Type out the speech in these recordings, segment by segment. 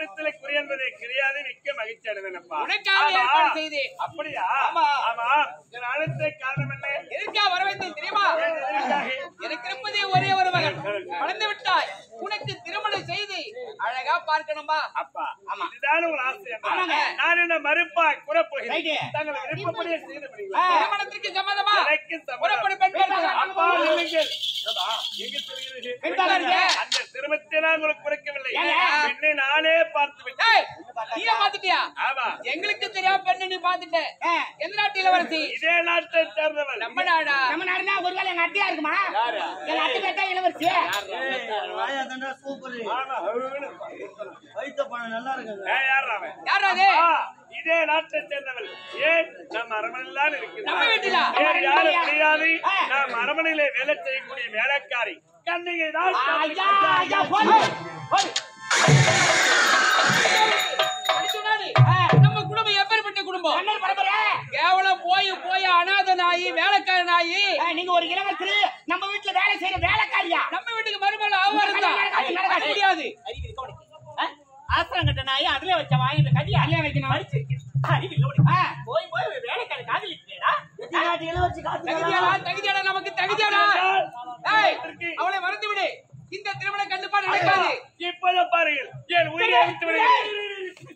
இடத்துல குறி என்பதை கிடையாது மிக்க மகிழ்ச்சி அடைவேனப்பா உனக்காக ஆமா. ஏற்பாடு செய்தேன். அப்படியா ஆமா. ஆமா என் அழைத்த காரணம் என்ன எதற்கா வர வைத்தேன் தெரியுமா ஏன் எதற்காக? எனக்கு இருப்பதே ஒரே ஒரு மகன் வளர்ந்து விட்டாய் உனக்கு திருமணம் செய்து அழகா பார்க்கணுமா அப்பா இதுதான் உங்கள் ஆசை என்றால் நான் என்ன மறுப்பா கூறப்போகிறேன் தங்கள் விருப்பப்படியே செய்து விடுங்கள். திருமணத்திற்கு சம்மதமா எனக்கு சம்மதம். புறப்படு பெண் பார்க்கலாம். அப்பா இல்லைங்கள் ஏப்பா, எங்க சொல்கிறீர்கள்? பெண் பாருங்க. அந்த திருமத்தை நான் உங்களுக்கு குறைக்கவில்லை ஏங்க? பெண்ணை நானே பார்த்து விட்டேன் ஏய், நீயே பாத்துட்டியா ஆமா எங்களுக்கு தெரியாம பெண்ணு நீ பாத்துட்ட எந்த நாட்டு இளவரசி இதே நாட்டை சேர்ந்தவன் நம்ம நாடா நம்ம நாடுனா ஒருவேளை எங்க அத்தையா இருக்குமா எங்க அத்தை கேட்டா இளவரசி வாயா தண்டா சூப்பர் ஆமா, அவனு. வைத்த பணம் நல்லா இருக்குங்க ஏய், யார்றா அவன்? யாரா அது ஆ, இதே நாட்டை சேர்ந்தவள் ஏன் நம்ம அரமனையில்தான் இருக்கிறோம் நம்ம வீட்டிலா? வேறு யாரும் கிடையாது நாம் அரமனையிலே வேலை செய்யக்கூடிய வேலைக்காரி கண்ணிகை தான் ஐயா ஐயா போடு போடு அப்படி சொன்னாரு. நம்ம குடும்பம் எப்பேற்பட்ட குடும்பம் கண்ணர் பரம்பரை கேவலம் போய் போய் அநாத நாயி வேலைக்கார நாயி ஆ, நீங்க ஒரு இளவரசி நம்ம வீட்டுல வேலை செய்யற வேலைக்காரியா நம்ம வீட்டுக்கு மருமகள் ஆவாருந்தா முடியாது ஆசிரம் கட்ட நாய் அதுல வச்ச வாங்கிட்டு கடி அதுல வைக்கணும் அடிச்சு போய் போய் வேலைக்காரி காதலிக்கிறேடா இளவரசி தகுதியாடா தகுதியாடா நமக்கு தகுதியாடா ஏய் அவளை மறந்து விடு இந்த திருமணம் கண்டிப்பா நடக்காது இப்போது பாருங்கள் என் உயிரை விட்டு விடுங்கள்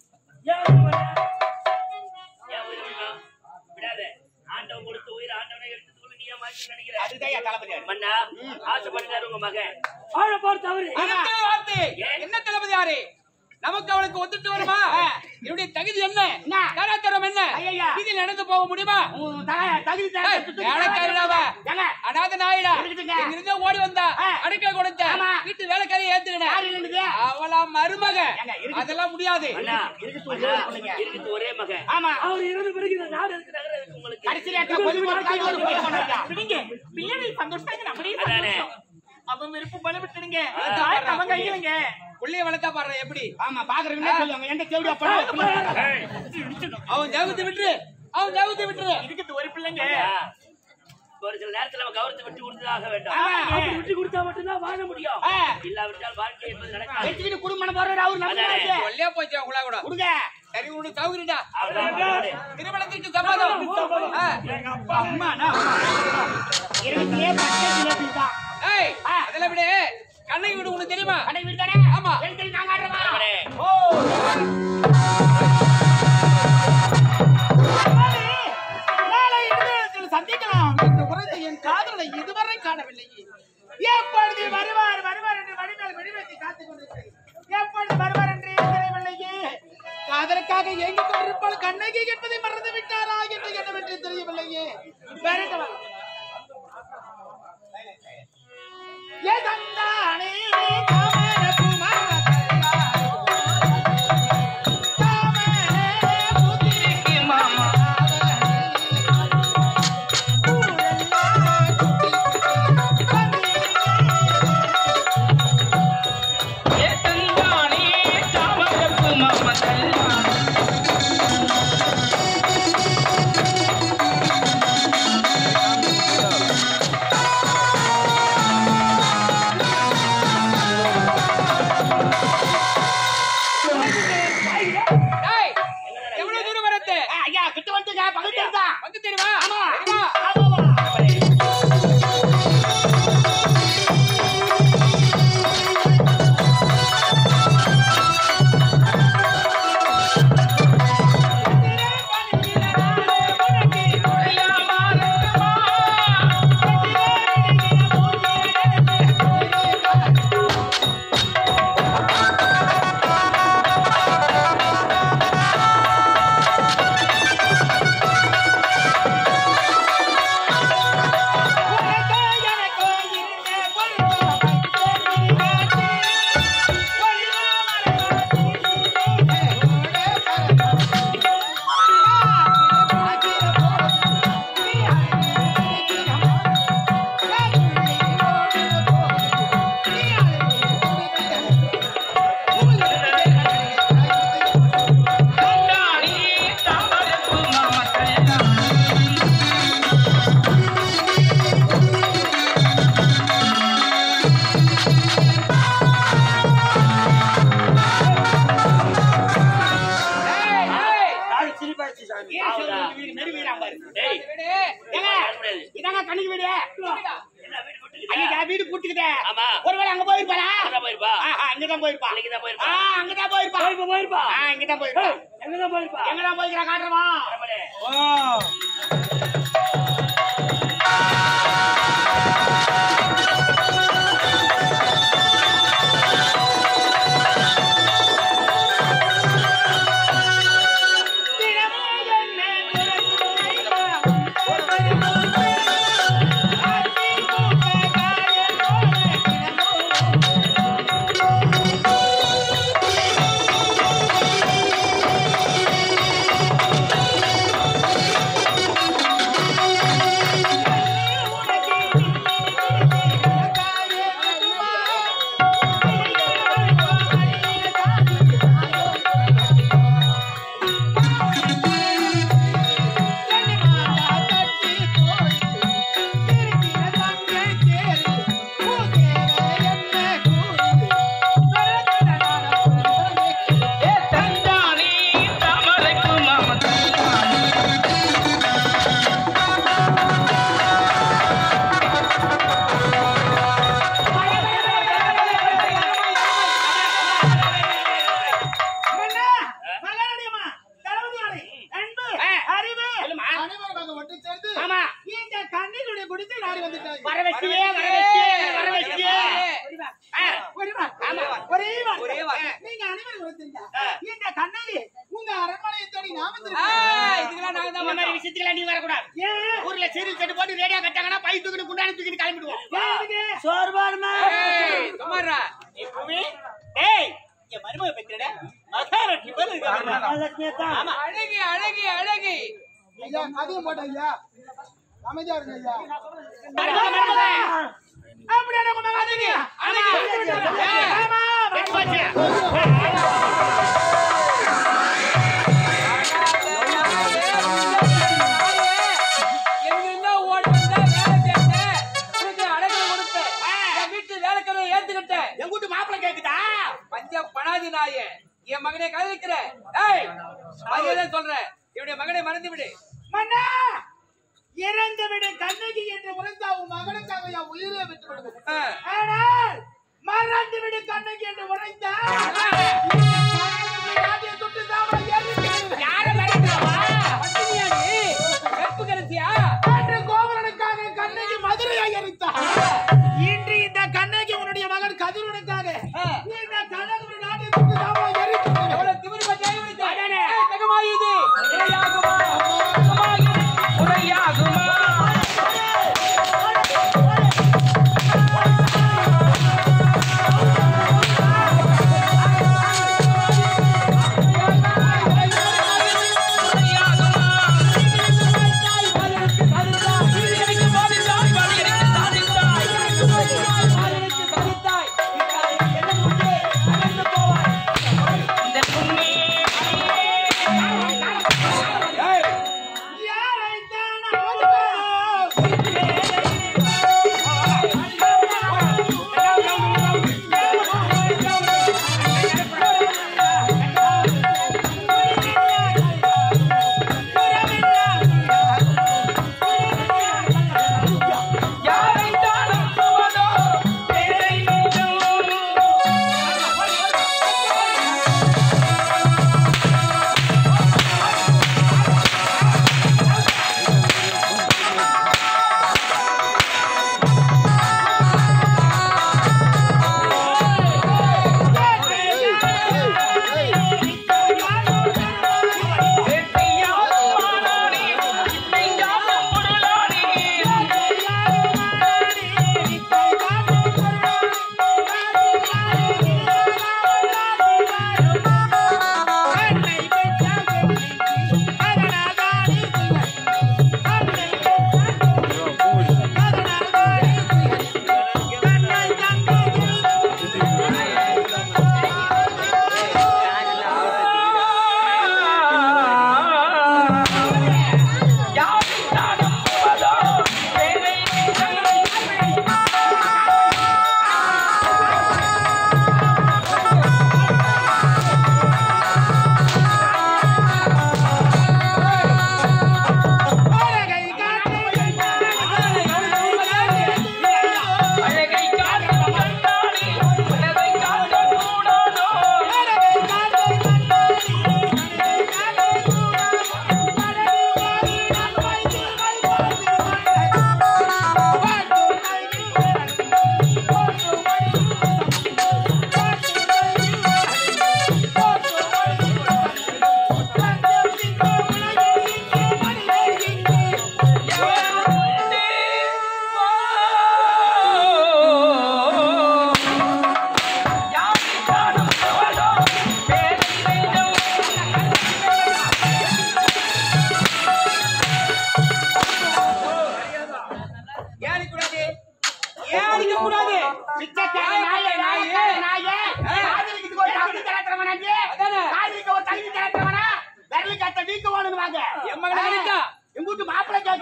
விடாத ஆண்டவன் கொடுத்த உயிர் ஆண்டவனை எடுத்து சொல்லி நீ ஏன் மாற்றி நினைக்கிற அதுதான் தளபதி மன்னா ஆசைப்படுறாரு உங்க மகன் என்ன வார்த்தை என்ன தளபதி யாரு நமக்கு அவளுக்கு ஒத்துட்டு வருமா என்னுடைய தகுதி என்ன என்ன? கலாச்சாரம் என்ன ஐயையா. இதில் நடந்து போக முடியுமா உன் த- தகுதி த- ஏய், து- து- வேலைக்காரிடாவ. ஏங்க, அநாத நாயிடா இருக்குதுங்க. இங்கிருந்து ஓடி வந்தா ஆ. அடுக்க கொடுத்த ஆமா. வீட்டு வேலைக்காரி ஏத்துக்கின யாரு இருந்தது? அவளா மருமக ஏங்க, இருக்கு. அதெல்லாம் முடியாது அண்ணா இருக்குது அண்ணா, ஒரே பிள்ளைங்க. இருக்குது ஒரே மகன் ஆமா அவர் இறந்த பிறகு இந்த நாடு இருக்கு நகரம் இருக்கு உங்களுக்கு கடைசி நேரத்துல பொது மக்களுக்கு ஒரு போய் பண்ணாங்க. விடுங்க. பிள்ளைகள் சந்தோஷம் நம்மளே அதானே. சந்தோஷம். அவன் விருப்பம் பண்ண விட்டுடுங்க ஆ. தாய் அவன் கையிலங்க புள்ளைய வளர்த்தா பாரு எப்படி ஆமா பாக்குறவங்க சொல்லுவாங்க எந்த கேள்வி அப்பா ஏய், அவன் ஜவுத்து விட்டுரு அவன் ஜவுத்து விட்டுரு இருக்குது ஒரு பிள்ளைங்க ஐயா, ஒரு சில நேரத்துல நம்ம கௌரவத்தை விட்டு கொடுத்ததாக வேண்டும் ஆமாங்க. அப்படி விட்டு கொடுத்தா மட்டும்தான் வாழ முடியும் ஆ. இல்லாவிட்டால் வாழ்க்கை என்பது நடக்காது வச்சுக்கிட்டு குடும்பம் போறாரு அவர் அதானே. நம்ம கொல்லையா போச்சு அவங்களா கூட கொடுங்க சரி உனக்கு சௌகரியடா அவ்வளவுதான் மகனே. திருமணத்திற்கு சம்மதம் ஆ. எங்க அப்பா அம்மாண்ணா இருக்கிறதுலே பச்சை ஜிலேபி தான் ஏய் ஆ. அதெல்லாம் விடு கண்ணகி வீடு உனக்கு தெரியுமா கடை வீடு தானே ஆமா. எழுதி நாங்க ஆடுறோமா மகனே. ஓ நாளை இருதயத்தில் சந்திக்கலாம் என்று உரைத்த என் காதலை இதுவரை காணவில்லை எப்பொழுது வருவார் வருவார் என்று வடிவேல் வெடிவெட்டி காத்துக் கொண்டிருக்கிறேன் எப்பொழுது வருவார் என்று தெரியவில்லையே காதலுக்காக ஏங்கிக் கொண்டிருப்பால் கண்ணகி என்பதை மறந்து விட்டாரா என்று என்னவென்று தெரியவில்லையே வேறென்னவா? ஏதந்தானே தாமர குமாரா தாமரை புத்திரிக்கு மாமா ஏதந்தானே தாமரப்பு மாமதல்லா கண்ணுக்கு வீடு நெடு வீடா பாரு டேய், வீடு. ஏங்க யாரும் கிடையாது. இதாங்க கண்ணுக்கு வீடு என்ன வீடு போட்டுக்குதா? அன்னைக்கு நான் வீடு கூட்டுக்கிட்டேன் ஆமா. ஒருவேளை அங்க போயிருப்பாளா அங்கதான் போயிருப்பா. ஆஹா, இங்கதான் போயிருப்பா அன்னைக்குதான் போயிருப்பா. ஆ, அங்கதான் போயிருப்பா போயிருப்பா, போயிருப்பா. ஆ, இங்கதான் போயிருப்பா எங்கதான் போயிருப்பா? எங்கதான் போயிருக்கிறா காட்டுறவா பரவாயில்லை. மன்னா, மகாராணியம்மா, தளபதியாரே, அன்பு, அறிவு, அனைவரும் ஒன்று சேர்ந்து இந்த கண்ணினுடைய குடிசை நாடி வந்துட்டாங்க. வர வச்சியே, வர வச்சியே, வர வச்சியே. ஆ, ஒரே வார். ஆமா, ஒரே வார். ஒரே வார். நீங்க அனைவரும் ஒருத்தங்க. இந்த கண்ணகி உங்க அரண்மனையை தேடி நாம ஆ, திரும்பி இதுக்கெல்லாம் நாங்க தான் இந்த மாதிரி வந்தோம். விஷயத்துக்குலாம் நீ வரக்கூடாது. ஊர்ல சீரியல் செட்டு போட்டு ரேடியோ கட்டாங்கன்னா பை தூக்கிட்டு குண்டானி தூக்கிட்டு கிளம்பிடுவோம் சோர்பாடுமா ஏய், சும்மா இருடா. ஏய் என் மருமக பெற்றட மகாலட்சுமி பேர் இருக்கு மகாலட்சுமியை தான் அழகி அழகி அழகி ஐயா அதையும் போட்ட ஐயா அமைதியா இருங்க ஐயா மருமக மருமக அப்படியே உங்க மகன் அழகி அழகி ஆமா வெச்சு வச்சு எங்கிருந்தோ ஓடி வந்தா வேலை செஞ்சேன். உனக்கு அடகு கொடுத்தேன். என் வீட்டு வேலைக்காரரை ஏத்துக்கிட்டேன். என் கூட்டு மாப்பிளை கேக்குதா பஞ்ச பணாதி நாயே என் மகனை கதறிக்கிற ஏய் மரியாதை சொல்றேன் இவனுடைய மகனை மறந்து விடு மன்னா இறந்து விடு கண்ணகி என்று உரைத்தா உன் மகனுக்காக என் உயிரை விட்டு விடுவேன் ஆ. ஆனால் மறந்து விடு கண்ணகி என்று உரைத்தா பட்டினியா நீ? கற்பு கரசியா? கோவலனுக்காக கண்ணகி மதுரையை எரித்தார் இன்று இந்த கண்ணகி உன்னுடைய மகன் கதிரனுக்காக ஆ. இந்த கண்ணகி நாட்டை சுட்டு தாமா எரித்து எவ்வளவு திமிரு பத்தியா இவனுக்கு? ஏய், தகமா இது? முறையாகுமா? முறையாகுமா?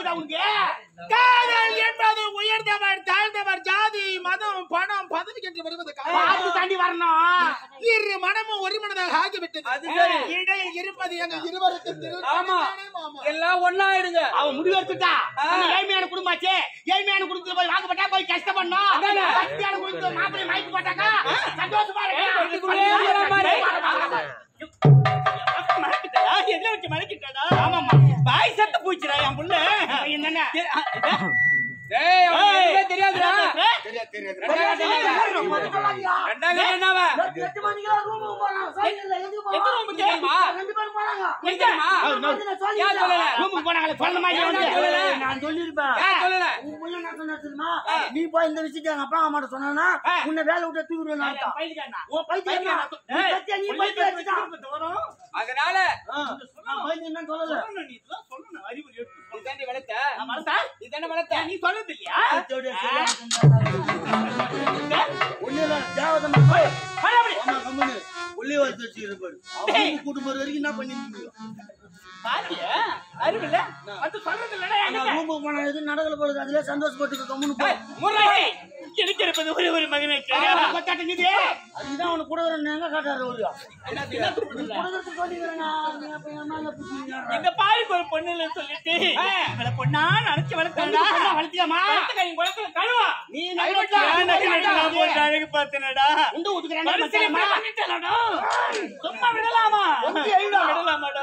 தெரியாதா உனக்கு காதல் என்பது உயர்ந்தவர் தாழ்ந்தவர் ஜாதி மதம் பணம் பதவி என்று வருவது காதல் தாண்டி வரணும் இரு மனமும் ஒரு மனதாக ஆகிவிட்டது அது சரி. இடையில் இருப்பது எங்க இருவருக்கு திரு ஆமா மாமா எல்லாம் ஒண்ணாயிடுங்க அவன் முடிவெடுத்துட்டா ஆ. அந்த ஏழ்மையான குடும்பாச்சே ஏழ்மையான குடும்பத்துல போய் வாங்கப்பட்டா போய் கஷ்டப்படணும் அதானே. பக்தியான குடும்பத்துல மாப்பிள்ளை மயக்கு போட்டாக்கா சந்தோஷமா அதுக்குள்ளே இருக்கிற மாதிரி. எதுல வச்சு மலைக்கிட்டா ஆமாமா பாய் சத்த பூச்சிடா என் புள்ள என்னென்ன ஏய் அவனுக்கு எதுவுமே தெரியாதுடா ரெண்டாம் கட்டம் என்னவா எட்டு மணிக்கெல்லாம் ரூமுக்கு போறான் சைக்கிள்ல எதுக்கு போறான் ரூமுக்கு தெரியுமா? ரெண்டு பேரும் போறாங்க எங்க தெரியுமா? ஏன் சொல்லல? ரூமுக்கு போனாங்களே சொல்ல மாதிரி ஏன் வந்து சொல்லல? நான் சொல்லிருப்பேன் ஏன் சொல்லல? உன் புள்ள என்ன சொன்னா தெரியுமா நீ போய் இந்த விஷயத்தை எங்க அப்பா அம்மா சொன்னா உன்னை வேலை விட்டு தூக்கிடுவேன் அர்த்தம் உன் பைத்தியம் என்ன? நீ பைத்தியா, நீ பைத்தியம் வச்சுட்டான். அதனால நான் பைத்தியம் என்னன்னு சொல்லல. இதாண்டி வளர்த்த இதானே வளர்த்த நீ சொல்றது இல்லையா பைத்தியோட ஒண்ணும் இல்ல, தேவதை போய். ஆமா, கம்முனு. உள்ளே வச்சு வச்சுக்கிட்டு அவங்க கூட்டு போற வரைக்கும் என்ன பண்ணிருக்கீங்க பாத்தியா அறிவில்ல அது சொல்றது இல்லடா ஆனா ரூமுக்கு போனா எதுவும் நடக்கல போல அதுல சந்தோஷப்பட்டு கம்முனு போ முறை எனக்கு இருப்பது ஒரே ஒரு மகனை கொத்தாட்ட நிதி அதுதான் அவனுக்கு கூட எங்க காட்டாரு ஒரு கொடுக்கறதுக்கு சொல்லிக்கிறேங்க நீ அப்ப ஏன் மேல புடிச்சீங்க? இந்த பாருக்கு ஒரு பொண்ணு இல்லைன்னு சொல்லிட்டு இவளை பொண்ணா நினைச்சு வளர்த்தா வளர்த்தியாமா வளர்த்துக்க நீ குளத்துல கழுவா நீ அழகு பார்த்தனடா உண்டு ஊத்துக்கிறேன் சும்மா விடலாமா விடலாமாடா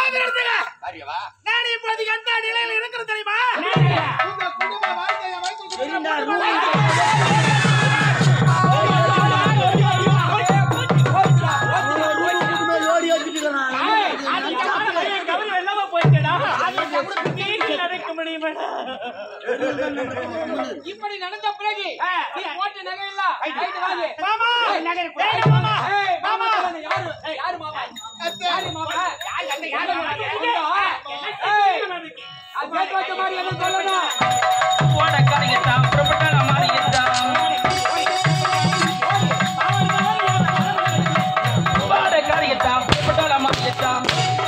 நான் இப்போது எந்த நிலையில் இருக்கிறது தெரியுமா இந்த குடும்ப வாழ்க்கையை வைத்துக் கொண்டு சரிண்டா, ரூமுக்கு ரூமுக்கு மேல ஓடி வச்சுட்டு இருக்கிறான். கவலை வெள்ளமா போயிட்டடா நடக்க முடியுமாடா இப்படி நடந்த பிறகு நீ போட்ட நகை எல்லாம் ரைட்டு வாங்கு. மாமா நகர் மாமா ஏய், மாமா யாரு யாரு மாமா யாரு மாமா யாரு மாமா? ஏய், அது கேட்டு வச்ச மாதிரி என்ன சொல்லணும் ஓடக்காரியத்தாம் புறப்பட்டால் அமாரியத்தாம் ஓடக்காரியத்தாம் புறப்பட்டால் அமாரியத்தாம்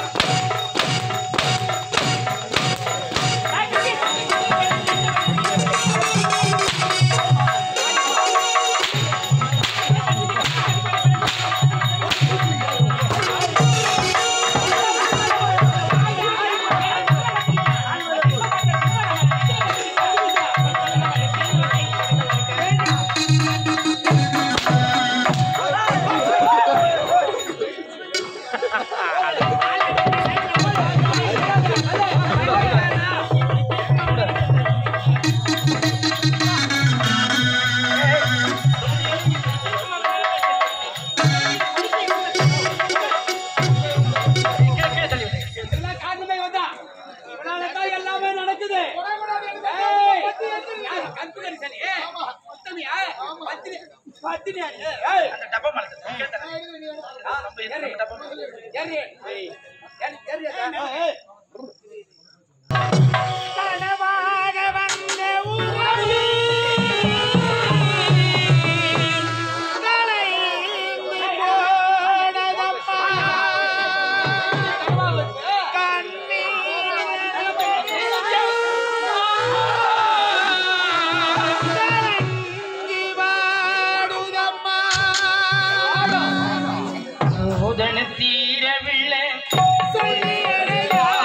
எல்லாம் காரணமே இவன்தான். இவனாலதான் எல்லாமே நடக்குது ஏய், யாரு? கற்புக்கரி சனி. ஏய், உத்தமியா? பத்தினி- பத்தினியா நீ? ஏய், ஆ, ஏறு. ஏறு. ஏய், ஏறு, ஏறு, ஏறு. கனவாக வந்த உறவு கலைந்து போனதப்பா. கலங்கி வாடுதம்மா. உதன தீரவில்லை சொல்லியடையா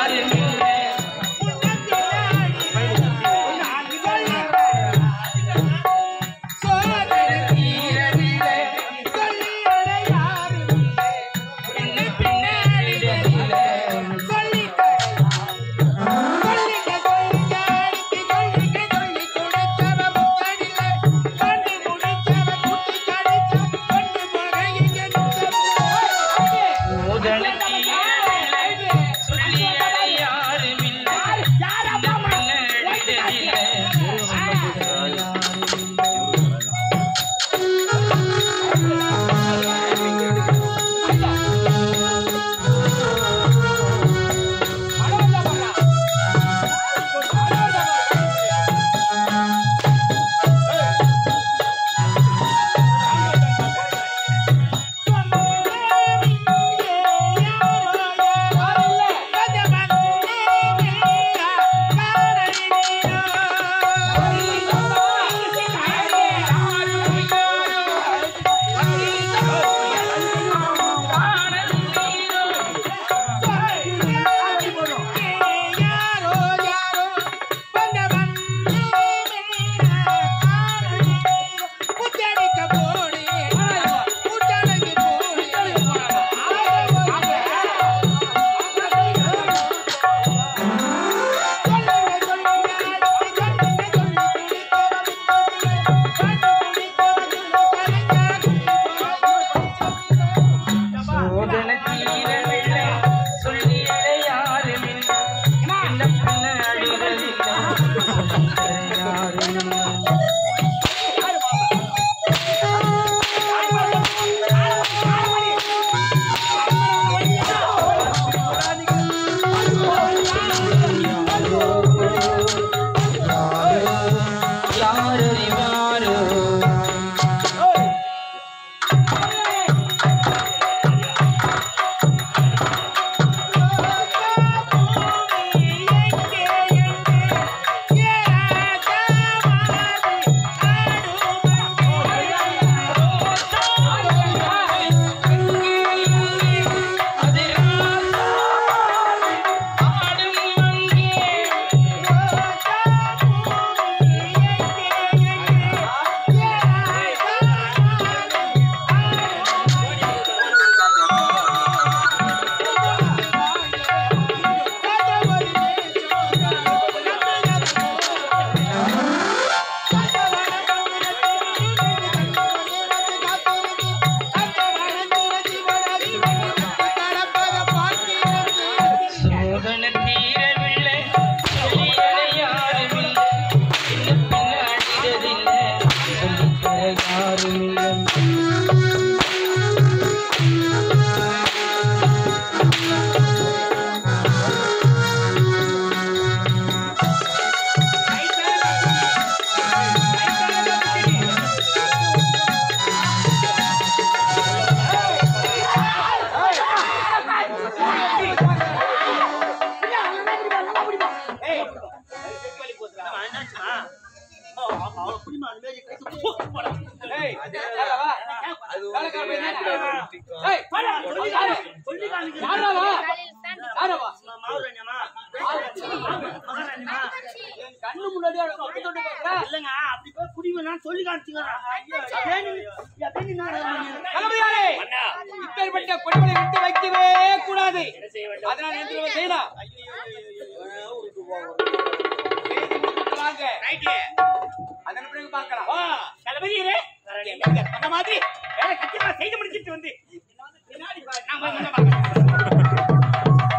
சோதனை தீரவில்லை வெளியேற யாருமில்லை இன்னும் பின்னாடியதில்லை சொல்லித்தர யாருமில்லை ஏய், யாரா வா? வேலைக்கார பையன் தானே? ஏய், வாடா, யாரு? யாரா வா? யாரா வா? என் கண்ணு முன்னாடியே அவனை தொட்டு தொட்டு பார்க்கற? இல்லங்க அப்படி போய் குடிமனான்னு சொல்லி காமிச்சுக்கிறேன் தளபதியாரே, அண்ணா இப்பேற்பட்ட கொடுமையை விட்டு வைக்கவே கூடாது என்ன செய்ய வேண்டும் அதனால் என்ன தெரியுமா செய்யலாம் செய்து முடிச்சுட்டு வாங்க. அதன் பிறகு பார்க்கலாம் தளபதியரே அந்த மாதிரி வேலை கச்சிதமா செய்து முடிச்சிட்டு வந்து பின்னாடி பாரு, நான் போய் முன்ன பார்க்கறேன்.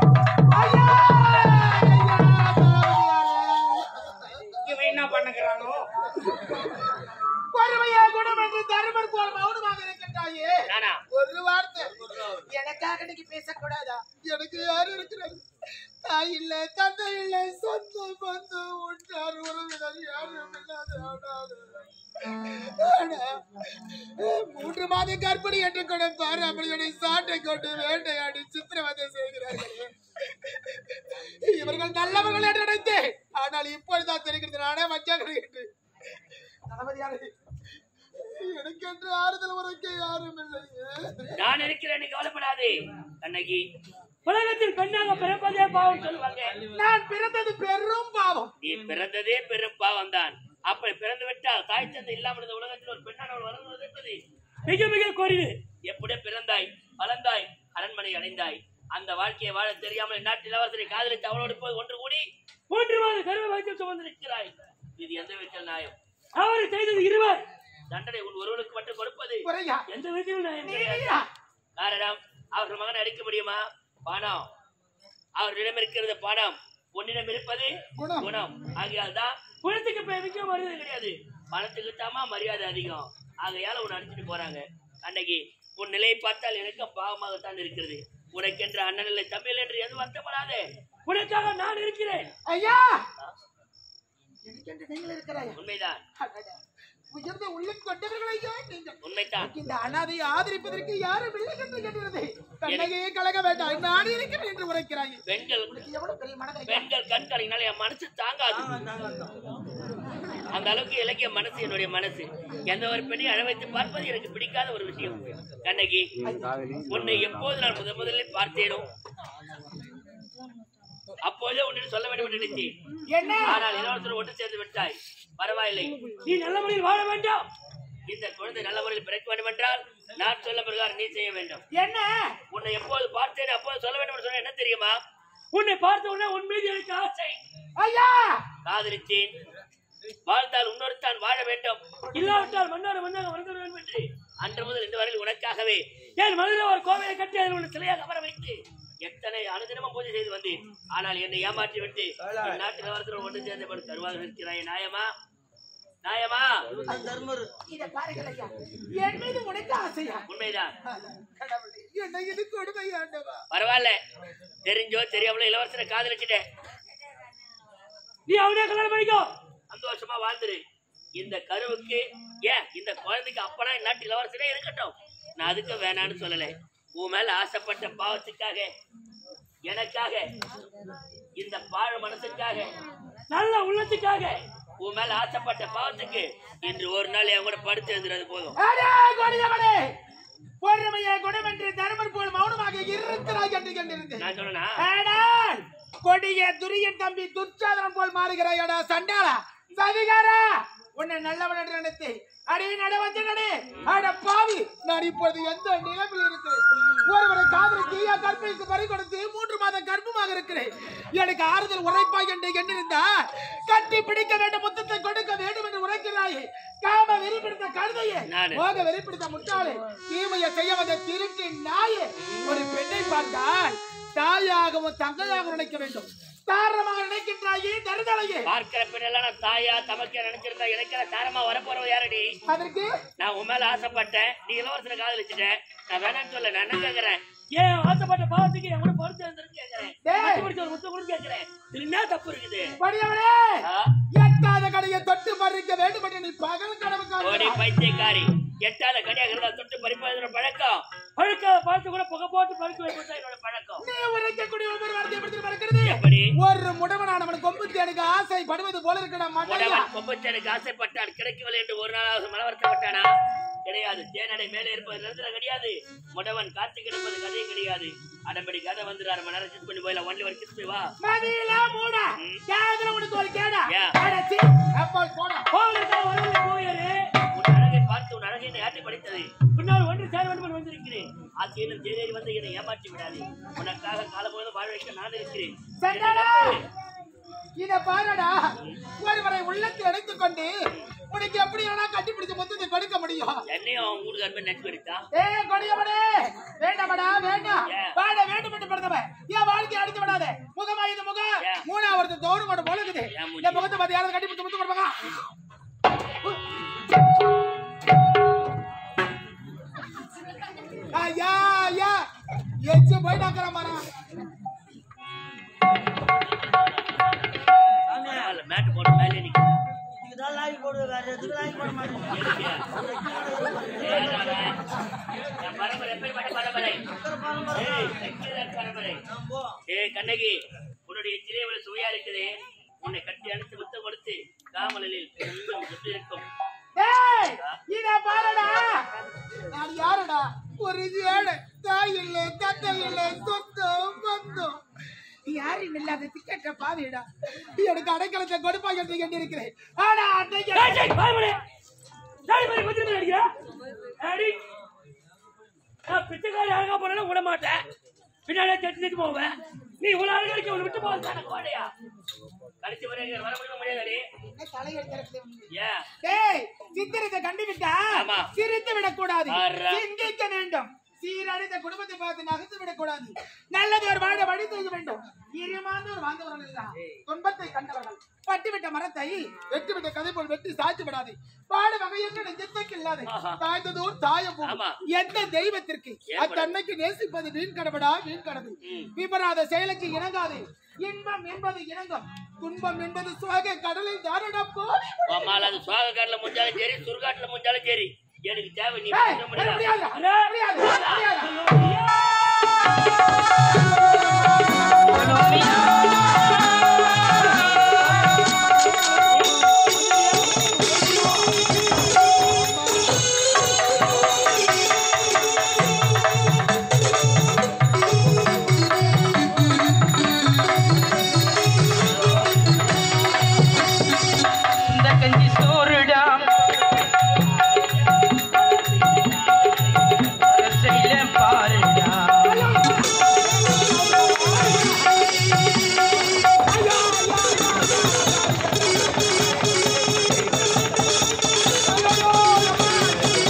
இவன் என்ன பண்ணுகிறானோ பொறுமையா குணம் என்று தருமர் போல் மௌனமாக இருக்கின்றாயே நானா ஒரு வார்த்தை எனக்காக நீங்க பேசக்கூடாதா எனக்கு யாரு இருக்கிறது தாய் இல்ல தந்தை இல்ல சொந்த பந்து உற்றார் உறவினர் யாரும் இல்லாத அனாதை. ஆனா, மூன்று மாத கர்ப்பிணி என்று கூட பாரு அப்படியோட சாட்டை கொண்டு வேட்டையாடி சித்திரவதை செய்கிறார்கள் இவர்கள் நல்லவர்கள் என்று நினைத்தேன் ஆனால் இப்பொழுதுதான் தெரிகிறது நானே மச்சாக்கள் என்று தளபதியாரே, எனக்கென்று ஆறுதல் உரைக்க யாரும் இல்லை நான் இருக்கிறேன் நீ கவலைப்படாதே கண்ணகி உலகத்தில் பெண்ணாக பிறப்பதே பாவம் சொல்லுவாங்க நான் பிறந்தது பெரும் பாவம் நீ பிறந்ததே பெரும் பாவம் தான் அப்படி பிறந்து விட்டால் தாய் தந்தை இல்லாமல் இந்த உலகத்தில் ஒரு பெண்ணானவள் வளர்வது என்பது மிக மிக கோரிது எப்படி பிறந்தாய் வளர்ந்தாய் அரண்மனை அடைந்தாய் அந்த வாழ்க்கையை வாழ தெரியாமல் நாட்டு இளவரசரை காதலித்து அவளோடு போய் ஒன்று கூடி மூன்று மாத கருவை வைத்து சுமந்திருக்கிறாய் இது எந்த வீட்டில் நியாயம் அவர் செய்தது இருவர் தண்டனை உன் ஒருவனுக்கு மட்டும் கொடுப்பது குறையா எந்த வீட்டிலும் நியாயம் கிடையாது காரணம் அவர் மகனை அடிக்க முடியுமா பணம் அவரிடம் இருக்கிறது பணம் உன்னிடம் இருப்பது குணம். குணம் ஆகையால் தான் குணத்துக்கு இப்ப எதுக்கும் மரியாதை கிடையாது பணத்துக்கு தாமா மரியாதை அதிகம் ஆகையால உன்னை அடிச்சுட்டு போறாங்க அன்னைக்கு உன் நிலையை பார்த்தால் எனக்கும் பாவமாகத்தான் இருக்கிறது உனக்கென்ற அண்ணன் இல்லை தம்பியில் என்று எதுவும் வருத்தப்படாதே உனக்காக நான் இருக்கிறேன் ஐயா எனக்கென்று நீங்கள் இருக்கிறாயா உண்மைதான் அடடா. உயர்ந்த உள்ளம் கொண்டவர்கள் ஐயா நீங்கள் உண்மைதான் இந்த அனாதையை ஆதரிப்பதற்கு யாரும் இல்லை என்று கேட்டது கண்ணகையே கலக வேண்டாம் நான் இருக்கிறேன் என்று உரைக்கிறாய் பெண்கள் உனக்கு எவ்வளவு பெரிய மனதை பெண்கள் கண் கலங்கினால என் மனசு தாங்காது அந்த அளவுக்கு இலக்கிய மனசு என்னுடைய மனசு எந்த ஒரு பெண்ணையும் அழ வைத்து பார்ப்பது எனக்கு பிடிக்காத ஒரு விஷயம் கண்ணகி உன்னை எப்போது நான் முத முதலில் பார்த்தேனோ அப்போதே உன்னிடம் சொல்ல வேண்டும் என்று நினைத்தேன் என்ன ஆனால் இளவரசர் ஒன்று சேர்ந்து விட்டாய் பரவாயில்லை நீ நல்ல முறையில் வாழ வேண்டாம் இந்த குழந்தை நல்ல முறையில் பிறக்க வேண்டும் என்றால் நான் சொல்ல பிரகாரம் நீ செய்ய வேண்டும் என்ன உன்னை எப்போது பார்த்தேன் அப்போது சொல்ல வேண்டும் என்று சொன்ன என்ன தெரியுமா உன்னை பார்த்த உடனே உன் மீது எனக்கு ஆசை ஐயா காதலித்தேன் வாழ்ந்தால் இன்னொருத்தான் வாழ வேண்டும் இல்லாவிட்டால் மன்னோட மன்னாக வளர்ந்து வேண்டும் என்று அன்று முதல் இன்று வரையில் உனக்காகவே என் மனதில் ஒரு கோவிலை கட்டி அதில் உள்ள சிலையாக அமர வைத்து எத்தனை அனுதினமும் பூஜை செய்து வந்தேன் ஆனால் என்னை ஏமாற்றி விட்டு நாட்டு நிலவரத்தில் ஒன்று சேர்ந்தபடி கருவாக இருக்கிறாய் நியாயமா நியாயமா அது தர்மரு இதை பாருங்கள் ஐயா என் மீது உனக்கு ஆசையா உண்மைதான் கடவுளே என்னை இது கொடுமை ஆண்டவா பரவாயில்ல தெரிஞ்சோ தெரியாமலோ இளவரசனை காதலிச்சுட்டேன் நீ அவனே கல்யாணம் பண்ணிக்கோ சந்தோஷமா வாழ்ந்துரு இந்த கருவுக்கு ஏன் இந்த குழந்தைக்கு அப்பனா நாட்டு இளவரசனே இருக்கட்டும் நான் அதுக்கு வேணான்னு சொல்லல உன் மேல ஆசைப்பட்ட பாவத்துக்காக எனக்காக இந்த பாழ மனசுக்காக நல்ல உள்ளத்துக்காக உன் மேல ஆசைப்பட்ட பாவத்துக்கு இன்று ஒரு நாள் என் கூட படுத்து எழுதுறது போதும் அடே கொடியவனே பொறுமையே குணமென்று தர்மர் போல் மௌனமாக இருக்கிறாய் என்று கண்டிருந்தேன் நான் சொன்னா ஆனால் கொடிய துரியன் தம்பி துச்சாதனம் போல் மாறுகிறாயடா சண்டாளா சதிகாரா உன்னை நல்லவன் என்று நினைத்து அடி நடவந்தனே அட பாவி நான் இப்பொழுது எந்த நிலைமையில் இருக்கிறேன் ஒருவரை காதலித்து என் கற்பனைக்கு பறி கொடுத்து மூன்று மாதம் கர்ப்பமாக இருக்கிறேன் எனக்கு ஆறுதல் உரைப்பாய் என்று எண்ணிருந்தா கட்டி பிடிக்க வேண்டும் முத்தத்தை கொடுக்க வேண்டும் என்று உரைக்கிறாயே காம வெறிப்பிடித்த கழுதையே நானு. மோக வெறிப்பிடித்த முட்டாளே தீமையை செய்ய வந்த திருட்டு நாயே ஒரு பெண்ணை பார்த்தால் தாயாகவும் தங்கையாக நினைக்க வேண்டும் தாரமாக நினைக்கின்றாயே தருதலையே பார்க்கிற பெண்ணெல்லாம் நான் தாயா தமக்கே நினைச்சிருந்தா எனக்கு தாரமா வரப்போறவ யாரடி அதற்கு நான் உன் மேல ஆசைப்பட்டேன் நீ இளவரசனை காதலிச்சுட்டேன் நான் வேணாம்னு சொல்ல நான் என்ன கேக்குறேன் ஏன் ஆசைப்பட்ட பாவத்துக்கு என் கூட படுத்து எழுந்திருந்து கேட்கிறேன் டேய். பிடிச்ச ஒரு முத்தம் கூட கேட்கிறேன் இதுல என்ன தப்பு இருக்குது படியவனே ஆ? எட்டாத கடையை தொட்டு பறிக்க வேண்டும் என்று நீ பகல் ஓடி கனவு பைத்தியக்காரி எட்டால கடியாக தொட்டு பறிப்பது பழக்கம் பழுக்காத பார்த்து கூட புகை போட்டு பழுக்க வைப்பது இதுதான் என்னோட பழக்கம் நீ உரைக்கக்கூடிய ஒவ்வொரு வார்த்தை எப்படி மறக்கிறது எப்படி ஒரு முடவனானவன் கொம்பு தேனுக்கு ஆசை படுவது போல இருக்கடா மண்டையா உடவன் கொம்பச்சனுக்கு ஆசைப்பட்டான் கிடைக்கவில்லை என்று ஒரு நாளாவது மனவர்த்தப்பட்டானா கிடையாது தேனடை மேலே இருப்பது நிரந்தரம் கிடையாது முடவன் காத்து கிடப்பது கதையும் கிடையாது அடம்படி கதை வந்துடாரு மணி நேரம் கிஸ் பண்ணி போயில ஒன்லி ஒரு கிஸ் போய் வா மதியில மூடா கேதுல உனக்கு ஒரு கேடா ஏன்? அடச்சி அப்பா போடா போகிறதா வரவில்லை போயரே உன் அழகை பார்த்து உன் அழகை என்னை ஆட்டி படித்தது பின்னால் ஒன்று சேர வேண்டும் என்று வந்திருக்கிறேன் ஆசையிலும் தேரேறி வந்து என்னை ஏமாற்றி விடாது உனக்காக காலம் முழுவதும் வாழ வைக்க நான் இருக்கிறேன் சண்டாடா இத பாருடா ஒருவரை உள்ளத்தில் அடைத்துக் கொண்டு உனக்கு எப்படி வேணா கட்டி பிடிச்ச மொத்தத்தை கொடுக்க முடியும் என்னையும் அவன் ஊருக்கு அன்பை நட்பு எடுத்தா ஏய் கொடியவனே வேண்டாமடா வேண்டாம் ஏன்? வாட வேண்டும் என்று பிறந்தவன் என் வாழ்க்கையை அடித்து விடாத முகமா இது முகம் ஏன்? மூணாவது தோறு கொண்டு போலுக்குது ஏன் மூஞ்சி? இந்த முகத்தை பார்த்து யாராவது கட்டி பிடிச்ச முத்து கொடுப்பாங்க ஐயா ஐயா எச்சு போயிட்டாக்கிற மரம் பரவாயில்ல, மேட்டு போட்டு மேலே நிக்கிறேன் இதுக்குதான் லாய் போடுவேன் வேற எதுக்கு லாய் போட மாட்டேன் என் பரம்பரை எப்படிப்பட்ட பரம்பரை ஏய், வெற்றிவேல் பரம்பரை ஏய் கண்ணகி உன்னுடைய எச்சிலே இவ்வளவு சுவையா இருக்குது உன்னை கட்டி அணைத்து முத்தம் கொடுத்து காமலில் இன்பம் சுற்றி இருக்கும் டேய் இத பாருடா நான் யாருடா ஒரு ஏழை தாய் இல்ல தந்தை இல்ல சொந்தம் பந்தம் யாரும் இல்லாத திக்கற்ற பாவிடா எனக்கு அடைக்கலத்தை கொடுப்பா என்று எண்ணிருக்கிறேன் ஆனா அன்னைக்கு டேய், டேய், பயப்படு. டேய், மாதிரி பத்திரி மேல அடிக்கிற? அடி. நான் பிச்சைக்காரி அழகா போனா விட மாட்டேன் பின்னாலே தட்டி தட்டி போவேன் நீ இவ்வளவு அழகா இருக்க உன்னை விட்டு போவது எனக்கு கோடையா கடைசி வரை இங்க வர முடியுமா முடியாதடி தலையெடுக்கிறது ஏன் டேய் சித்திரத்தை கண்டுவிட்டா ஆமா. சிரித்து விடக்கூடாது ஆறா. சிந்திக்க வேண்டும் சீரழிந்த குடும்பத்தை பார்த்து நகர்ந்து விடக்கூடாது நல்லது ஒரு வாழ வழி செய்ய வேண்டும் ஈரியமான ஒரு வாழ்ந்தவர்கள் எல்லாம் துன்பத்தை கண்டவர்கள் பட்டுவிட்ட மரத்தை வெட்டிவிட்ட கதை போல் வெட்டி சாய்த்து விடாது பாட வகையற்ற நெஞ்சத்துக்கு இல்லாது ஆஹா. தாய்ந்ததோர் தாயம் ஆமா. எந்த தெய்வத்திற்கு ஏற்படாது. அத்தன்னைக்கு நேசிப்பது வீண் கடவுடா வீண் கடவுள் விபராத செயலுக்கு இணங்காது இன்பம் என்பது இணங்கும் துன்பம் என்பது சுவாக கடலில் தாரடா போய் அம்மால அது சுவாக காட்டுல முடிஞ்சாலும் சரி சுருகாட்டுல முடிஞ்சாலும் சரி எனக்கு தேவை நீ ஏய், பேச முடியாது முடியாதா? முடியாது, முடியாது. இந்த கஞ்சி சோறுடா ரசையில பாருடா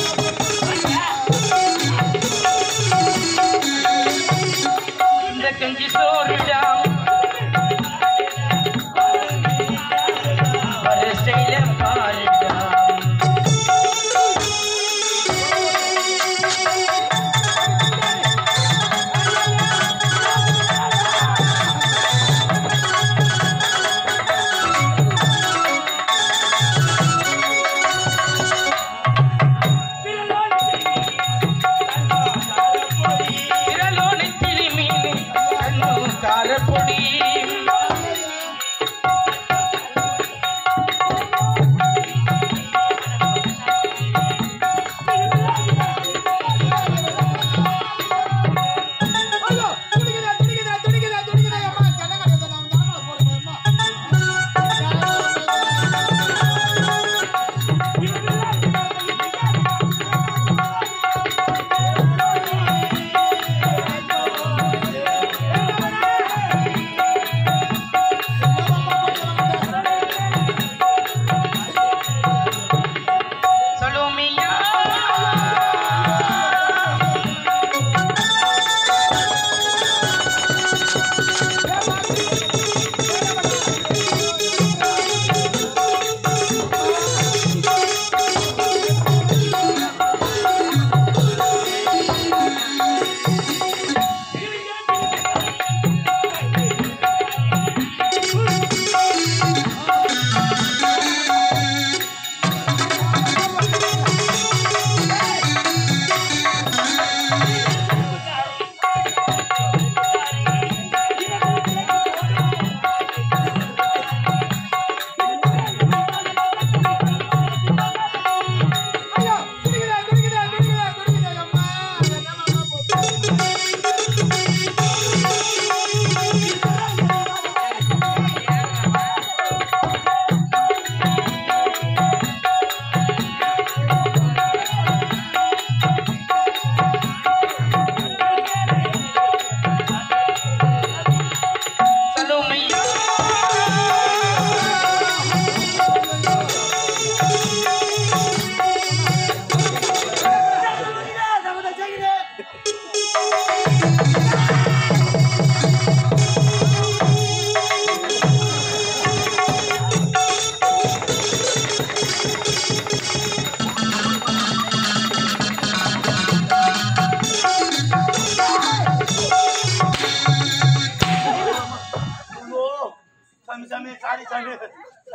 இந்த கஞ்சி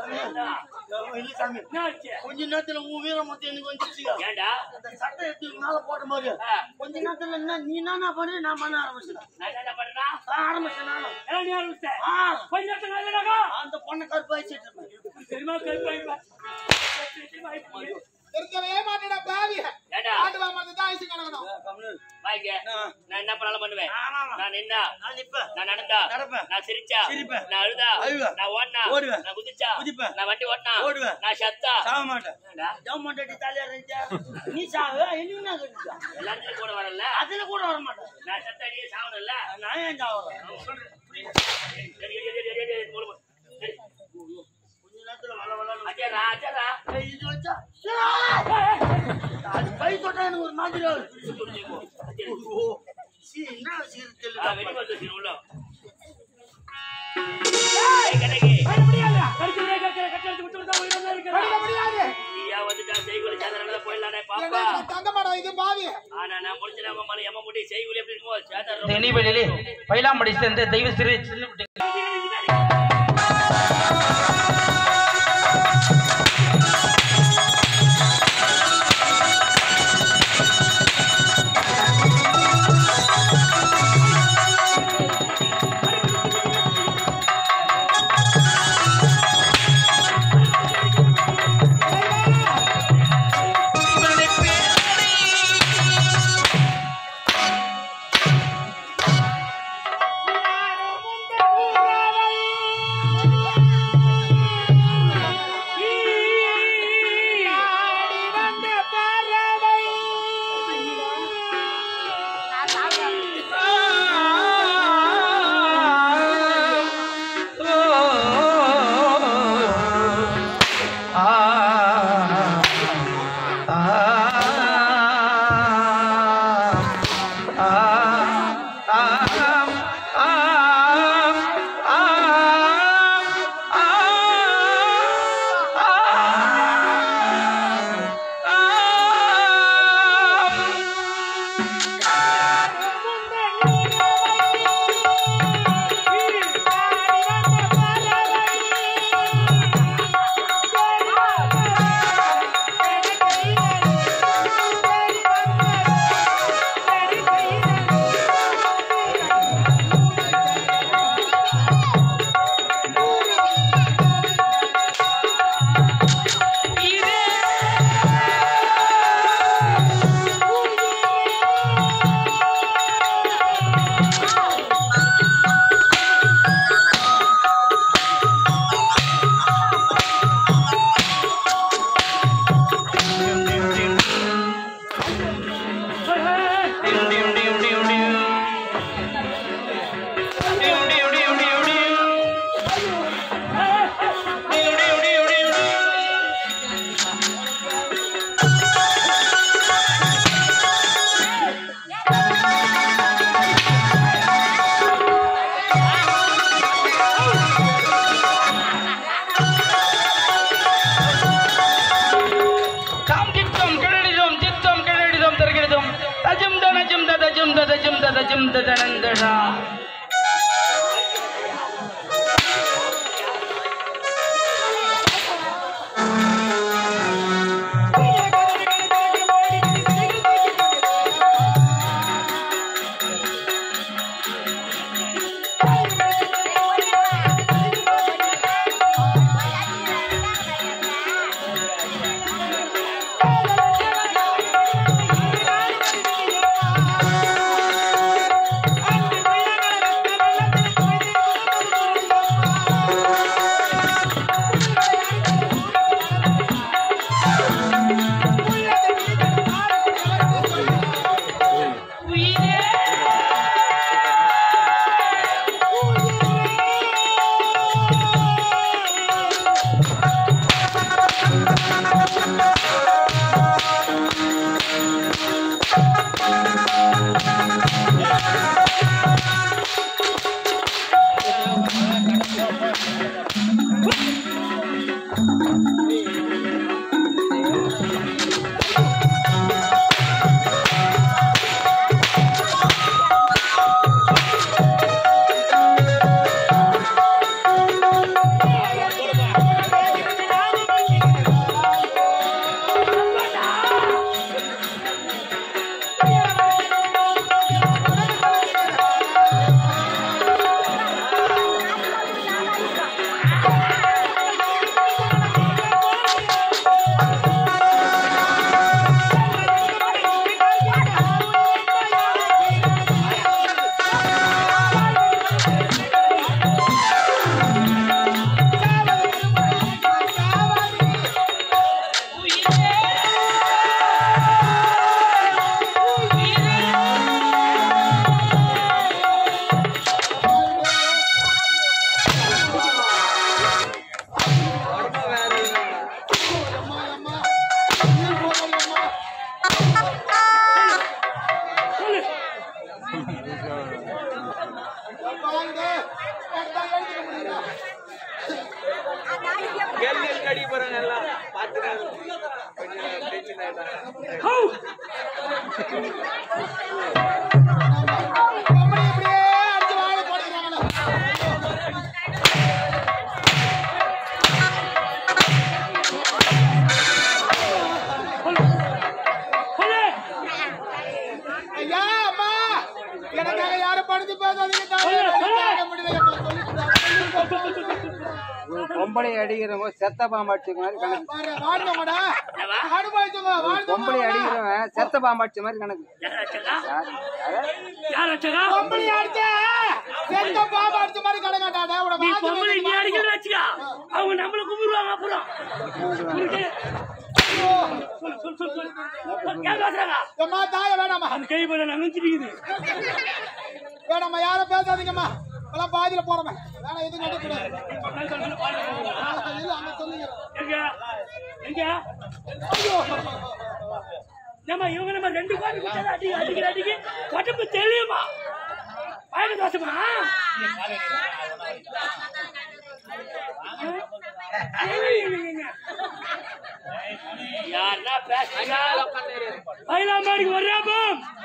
இல்ல சாமி என்னாச்சு? கொஞ்ச நேரத்துல உன் வீரம் மொத்தம் எனக்கு வந்துச்சுங்க ஏன்டா அந்த சட்டை எடுத்து மேல போட்ட மாதிரி ஆ. கொஞ்ச நேரத்துல என்ன நீ என்ன பண்ணு நான் பண்ண ஆரம்பிச்சிட்டேன் நான் என்ன பண்றா ஆரம்பிச்சேன் நானும் ஏன் நீ ஆரம்பிச்ச? ஆ, கொஞ்ச நேரத்துல நல்லதாகா? அந்த பொண்ணை கருப்பாயிச்சிட்டு இருப்பேன் தெரியுமா, கருப்பாயிப்ப. தெரியுமா, இப்போ இருக்கவே மாட்டேடா பாவி ஏண்டா ஆட்டு வாங்க தான் ஐசு கணக்கணும் வாங்க நான் என்ன பண்ணாலும் பண்ணுவேன் நான் நின்னா நான் நிப்பேன் நான் நடந்தா நடப்பேன். நான் சிரிச்சா சிரிப்பேன். நான் அழுதா அழுவேன். நான் ஓடினா ஓடுவேன். நான் குதிச்சா குதிப்பேன். நான் வண்டி ஓட்டினா ஓடுவேன். நான் சத்தா சாக மாட்டேன் ஏண்டா, ஜவுமண்டாட்டி தலையா இருந்துச்சா நீ சாவு என்ன கட்டிச்சா எல்லாத்துலயும் கூட வரல அதுல கூட வர மாட்டேன் நான் சத்தா நீ சாவணும்ல நான் ஏன் சாவுறேன் சரி, சரி, சரி, சரி, சரி, போடு, போடு. சரி. கொஞ்ச நேரத்துல வள வளன்னு அச்சரா அச்சரா ஏய், இது வச்சா அது கை தொட்டா எனக்கு ஒரு மாதிரி ஆகுது. ஓ, சீ, என்ன சீர் தெரியல. வெடி வந்து உள்ள ஏய், கண்ணகி கடிச்சதே கேட்கிற, கட்டி எடுத்து விட்டு விட்டா உயிரோட தான் இருக்கிறா. படிக்க முடியாது நீயா வந்துட்டா செய்குலி சேதனால போயிடலானே பாப்பா என்ன தங்க மாடம் இது பாவி ஆனா நான் முடிச்சா மலை எம்ம முடி செய்குலி எப்படி இருக்குமோ சேதன் ரொம்ப நெனிவெளியிலே பயிலாம்படி சேர்ந்த தெய்வ சிறு சென்று விட்டு தாம் சித்தம் கிழடிதம் சித்தம் கிழடிதம் தருகிறதும் தஜம் தனஜம் ததஜம் ததஜம் ததஜம் ததனந்தடா ஆ ஹௌ! பொம்பளை இப்படியே அடிச்சு வாயை போட்டுக்கிறாங்களே. சொல்லு. ஐயா, அம்மா, எனக்காக யாரும் படுத்து பேசாதீங்க தாயே. சொல்லு, சொல்லு. தாங்க முடியல, என்ன சொல்லிட்டு பொம்பளை அடிக்கிறவங்க செத்த பாம்பு அடிச்ச மாதிரி கணக்கு பாரு, வாடுங்கம்மாடா. அனுபவிச்சுங்க, பொம்பளை வாழ்ந்துங்க. அடிக்கிறவன் செத்த பாம்பு அடிச்ச மாதிரி கணக்கு யார் அடிச்சதா? யார் யாரு? யார் அடிச்சதா? பொம்பளை அடிச்சா, செத்த பாம்பு அடிச்ச மாதிரி கணக்காட்டாடா. உன்னை நீ வாந்தி பொம்பளை நீ வந்து அடிக்கிறத வச்சுக்கோ. அவங்க நம்மள கும்பிடுவாங்க அப்புறம் புரியுது? சொல்லு, சொல்லு, சொல்லு, சொல்லு. யார் பேசுறாங்க? அம்மா, தாயே வேணாம்மா. அந்த கை போல நனைஞ்சிருக்குது. வேணாம்மா, யாரும் பேசாதீங்கம்மா. இப்பெல்லாம் பாதியில போறவன். வேணாம், எதுவும் நடக்கக்கூடாது. இல்ல, அம்மா சொல்லுங்க. எங்க? எங்க? ஏம்மா, இவங்க நம்ம ரெண்டு கோடி குடிச்சாதான் அடி அடிக்கிற அடிக்கு உடம்பு தெரியுமா பயண தோசமா யாருன்னா பேசுறீங்க மயிலாமாடிக்கு வர்றாப்பா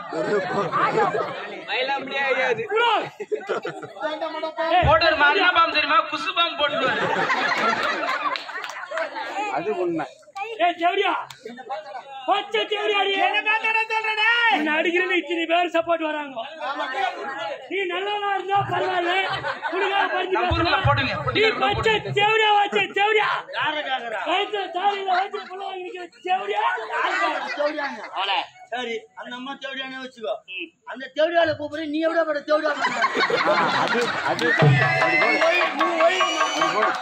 வேண்டாம்மாடா, போ. போட்டு அண்ணா பாம்பு தெரியுமா குசு பாம்பு போட்டுருவாரு அது உண்மை ஏய் தேவடியா பச்சை தேவடியாடி என்ன அடிக்கிறேன்னு இத்தனை பேர் சப்போர்ட் வராங்க நீ நல்லவனா இருந்தா பரவாயில்ல குடுக்காத பறிஞ்சு நம்ம ஊர்ல பேசலாம். போடுங்க நீ பச்சை தேவடியா வச்ச தேவடியா யார கேக்குறா வயிற்று தாலியில வயிற்று புள்ள வாங்கி நிக்கிற தேவடியா தேவடியாங்க அவளை சரி அந்த அம்மா தேவடியானே வச்சுக்கோ அந்த தேவடியால கூப்பிடு நீ எவ்வளவு பட தேவடியா பண்ற? ஆ, அது அது அது போடு. நீ ஒழுங்கு அது போடு.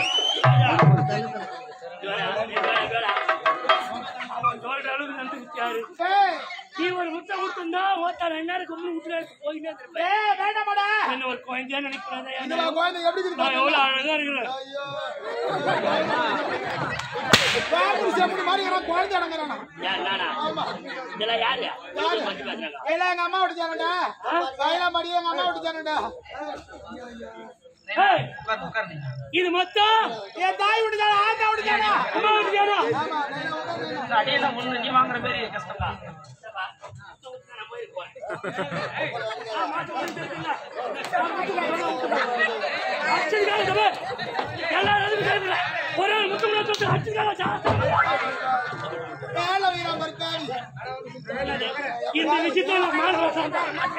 அவன் சொல்ற அளவுக்கு நடந்துக்கிட்டு யாரு ஏய், நீ ஒரு முட்டை கொடுத்துருந்தா ஓத்தா ரெண்டு நேரம் கும்பிட்டு விட்டு போயிட்டே இருப்பேன் ஏய், வேண்டாம்மாடா. என்ன ஒரு குழந்தையா நினைக்கிறேன் இதுவா குழந்தை எப்படி இருக்கு நான் எவ்வளவு அழகா இருக்கிறேன் ஐயோ. பாபு செம்புடு மாதிரி இருக்கிறான், குழந்தை அடங்குறானா. யார் நானா ஆமா. இதெல்லாம் யாரு யாரு? பத்தி பேசுறாங்க இல்ல, எங்க அம்மா விட்டு சேனடா. வயலாமாடி எங்க அம்மா விட்டு சேனடா. ஏய், உட்காரு உட்காரு இது மொத்தம் என் தாய் விட்டு சேனா, ஆத்தா விட்டு சேனா. அம்மா விட்டுச்சானா ஆமா, நான் உட்கார்ந்து அடியெல்லாம் ஒண்ணு நீ வாங்குற மாதிரி கஷ்டமா நான் போயிருக்கோம் அடிச்சதுக்காக சபை. எல்லாரும் எதுக்கு கேட்கல? ஒரே ஒரு முத்து முத்து முத்து அடிச்சதுக்காக சா- மேல வீரம் இருக்காது. இந்த விஷயத்துல மாணவ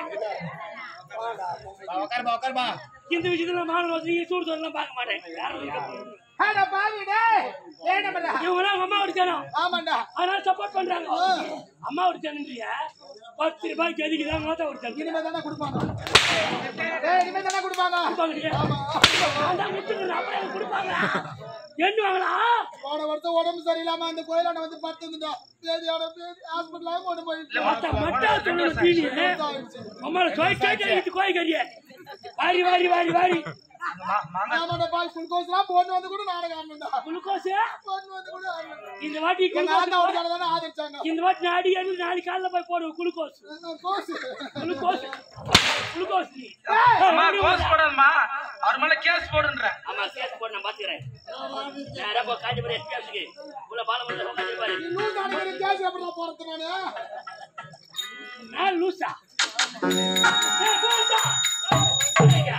இந்த விஷயத்துல மாணவ சூடு சொல்லலாம் பார்க்க மாட்டேன் யாரும் இருக்க போறது. அட பாவி, டேய். ஏன்டா பண்ற? இவங்க எல்லாம் அம்மா அடிச்சானோ ஆமாண்டா. அதனால சப்போர்ட் பண்றாங்க அம்மா அடிச்சானுன்றிய பத்து ரூபாய்க்கு எதுக்கு தான் மோத்த அடிச்சாங்க இனிமே தானே கொடுப்பாங்க. டேய், இனிமே தானே கொடுப்பாங்க. ஆமா. கொடுப்பாங்க எண்ணுவாங்களா போன வருஷம் உடம்பு சரியில்லாம அந்த கோயிலாண்ட வந்து படுத்துருந்தோம். பேதியோட பேதி ஹாஸ்பிட்டலாக கொண்டு போயிட்டு மத்த மட்டா சொல்லணும் தீனி அம்மால சோய் சோய் கோய் கறிய வாரி வாரி வாரி வாரி ஆமாண்டா பால் குளுக்கோஸ்லாம் போட்டு வந்து கூட நாடகம் ஆடணும்டா. குளுக்கோஸ் போட்டு வந்து கூட ஆடணும். இந்த வாட்டி எங்க குளுக்கோஸ் ஆத்தா விட்டு தானே ஆதரிச்சாங்க. இந்த வாட்டி நான் அடி அடி நாளைக்கு காலைல போய் போடுவோம் குளுக்கோஸ் கோசு. குளுக்கோஸ் குளுக்கோஸ் நீ அம்மா கோஸ் போடாதம்மா அவர் மேல கேஸ் போடுன்ற ஆமா கேஸ் போட்டு நான் பாத்துக்கிறேன் நேரா போ காஞ்சிபுரம் எஸ்பி ஆஃபீஸ்க்கு உள்ள பாலம் வந்து உட்காந்து பாரு நீ லூஸ் ஆடுகிற கேஸ் எப்படிடா போறது நானு? நான் லூசா ஏய், லூசா. ஐயா,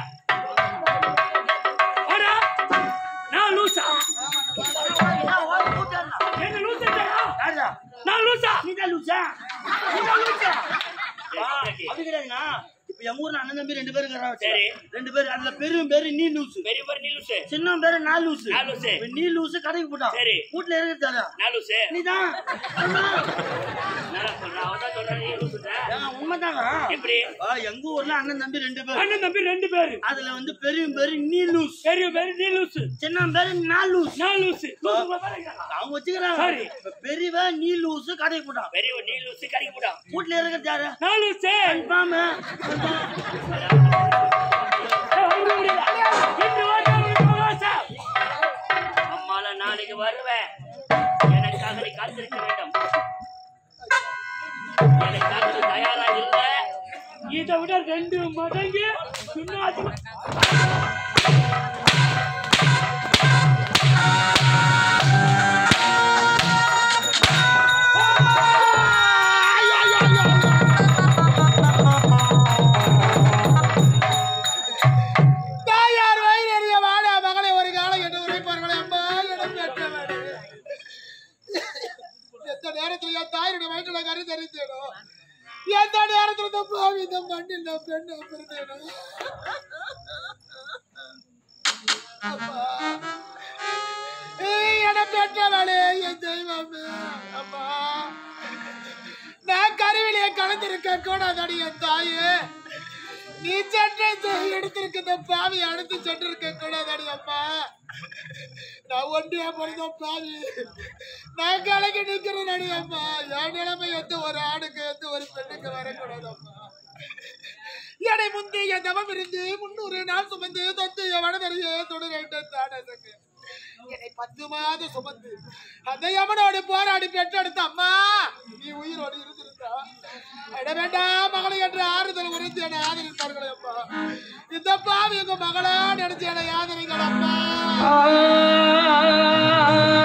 வாடா. நான் லூசா என்ன லூசா யாருடா? நான் லூசா நீதான் லூசா? சரி, சரி. அப்படி கிடையாதுண்ணா. இப்ப எங்க ஊர்ல அண்ணன் தம்பி ரெண்டு பேரும் இருக்கிறாங்க வச்சுக்கோ. சரி. ரெண்டு பேரு அதுல பெரும் பேரு நீ லூசு பெரிய பேர் நீலுசு சின்ன பேரு நான் லூசு நான் லூசு. இப்ப நீ லூசு கடைக்கு போட்டான் சரி. வீட்டுல இருக்கிறது நாலுசு நீதான் நான் சொல்றேன் அவன் தான் சொல்றேன் நீ லூசுன்ற ஏங்க, உண்மைதாங்க எப்படி ஆ, எங்க ஊர்ல அண்ணன் தம்பி ரெண்டு பேர் அண்ணன் தம்பி ரெண்டு பேரு அதுல வந்து பெரிய பேரு நீ லூஸ் பெரிய பேரு நீ லூசு சின்ன பேரு நான் லூஸ் நான் லூசு லூசுக்குள்ள பேரு இருக்கிறாங்க. அவங்க வச்சுக்கிறாங்க சரி. இப்ப பெரியவன் நீ லூசு கடைக்கு போட்டான் பெரிய நீ லூசு கடைக்கு போட்டான் வீட்டுல இருக்கிறது யாரு நான் லூசு கன்ஃபார்ம் ஏய், அவரு முடியல. இந்த வாட்டி அவருக்கு லூசா. அம்மால நாளைக்கு வருவேன் எனக்காக நீ காத்திருக்க வேண்டும் எனக்காக நீ தயாரா இல்ல இதை விட ரெண்டு மடங்கு இன்னும் அதிகம். ஏய், நேரத்துல என் தாயுடைய வயிற்றுல கரு தெரிந்தேனோ எந்த நேரத்துல இந்த பாவி இந்த மண்ணில் நான் பெண்ணை பிறந்தேனோ அப்பா. ஏய், என்னை பெற்றவளே என் தெய்வமே அப்பா நான் கருவிலே கலந்திருக்க கூடாதடி என் தாயே நீ சென்றை எடுத்திருக்க இந்த பாவி அடுத்து சென்றிருக்க கூடாதடி அப்பா நான் ஒண்டியா பிறந்த பாவி நான் கலக்கி நிக்கிறேன் அடி அப்பா என் நிலைமை எந்த ஒரு ஆணுக்கு எந்த ஒரு பெண்ணுக்கு வரக்கூடாது அப்பா என்னை முந்தி என் தவம் இருந்து முன்னூறு நாள் சுமந்து தொத்து என் வடதறிய தொடரேன் தாடசங்க என்னை பத்து மாதம் சுமந்து அந்த யமனோடு போராடி பெற்றெடுத்த அம்மா நீ உயிரோடு இருந்திருந்தா இட வேண்டாம் மகளை என்று ஆறுதல் உரைத்து என்னை ஆதரித்தார்களே அப்பா இந்த பாவி உங்க மகளா நினைச்சு என்னை ஆதரிங்கள் அப்பா ஆ